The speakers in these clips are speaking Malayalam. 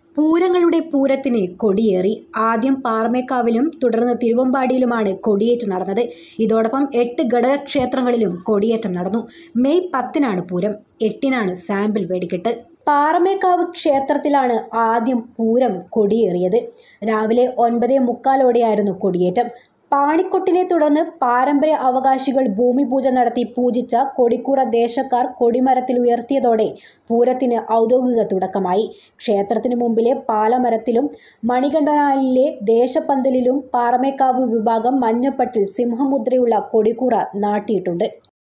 പൂരങ്ങളുടെ പൂരത്തിന് കൊടിയേറി ആദ്യം പാറമേക്കാവിലും തുടർന്ന് തിരുവമ്പാടിയിലുമാണ് കൊടിയേറ്റ് നടന്നത് ഇതോടൊപ്പം എട്ട് ഘടകക്ഷേത്രങ്ങളിലും കൊടിയേറ്റം നടന്നു മെയ് പത്തിനാണ് പൂരം എട്ടിനാണ് സാമ്പിൾ വെടിക്കെട്ട് പാറമേക്കാവ് ക്ഷേത്രത്തിലാണ് ആദ്യം പൂരം കൊടിയേറിയത് രാവിലെ ഒൻപതേ മുക്കാലോടെയായിരുന്നു കൊടിയേറ്റം പാണിക്കൊട്ടിനെ തുടർന്ന് പാരമ്പര്യ അവകാശികൾ ഭൂമി പൂജ നടത്തി പൂജിച്ച കൊടിക്കൂറ ദേശക്കാർ കൊടിമരത്തിൽ ഉയർത്തിയതോടെ പൂരത്തിന് ഔദ്യോഗിക തുടക്കമായി ക്ഷേത്രത്തിനു മുമ്പിലെ പാലമരത്തിലും മണികണ്ഠനാലിലെ ദേശപ്പന്തലിലും പാറമേക്കാവ് വിഭാഗം മഞ്ഞപ്പട്ടിൽ സിംഹമുദ്രയുള്ള കൊടിക്കൂറ നാട്ടിയിട്ടുണ്ട്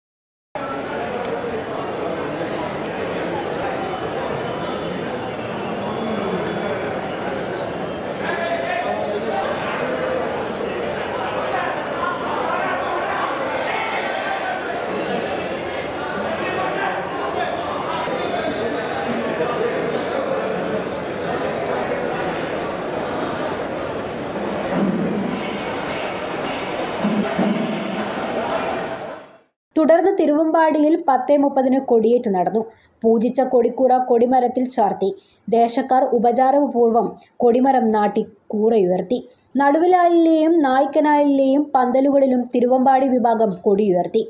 തുടർന്ന് തിരുവമ്പാടിയിൽ പത്തേ മുപ്പതിന് കൊടിയേറ്റ് നടന്നു പൂജിച്ച കൊടിക്കൂറ കൊടിമരത്തിൽ ചാർത്തി ദേശക്കാർ ഉപചാരപൂർവ്വം കൊടിമരം നാട്ടി കൂറയുയർത്തി നടുവിലാലിലെയും നായ്ക്കനാലിലെയും പന്തലുകളിലും തിരുവമ്പാടി വിഭാഗം കൊടിയുയർത്തി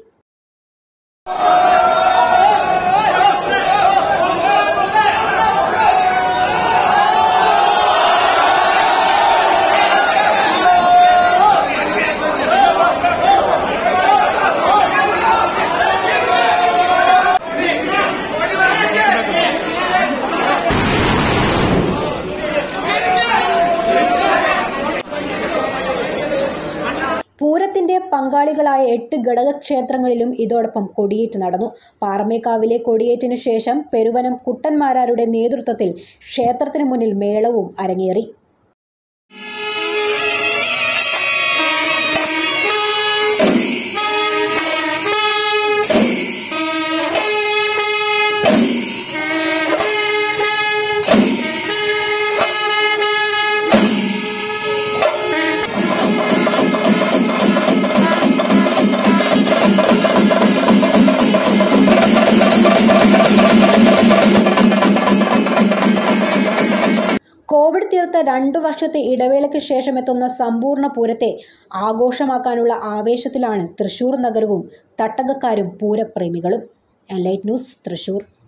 പൂരത്തിന്റെ പങ്കാളികളായ എട്ട് ഘടകക്ഷേത്രങ്ങളിലും ഇതോടൊപ്പം കൊടിയേറ്റ് നടന്നു പാറമേക്കാവിലെ കൊടിയേറ്റിനു ശേഷം പെരുവനം കുട്ടന്മാരാരുടെ നേതൃത്വത്തിൽ ക്ഷേത്രത്തിനു മുന്നിൽ മേളവും അരങ്ങേറി കോവിഡ് തീർത്ത രണ്ടു വർഷത്തെ ഇടവേളയ്ക്ക് ശേഷം എത്തുന്ന സമ്പൂർണ്ണ പൂരത്തെ ആഘോഷമാക്കാനുള്ള ആവേശത്തിലാണ് തൃശൂർ നഗരവും തട്ടകക്കാരും പൂരപ്രേമികളും എൻലൈറ്റ് ന്യൂസ് തൃശൂർ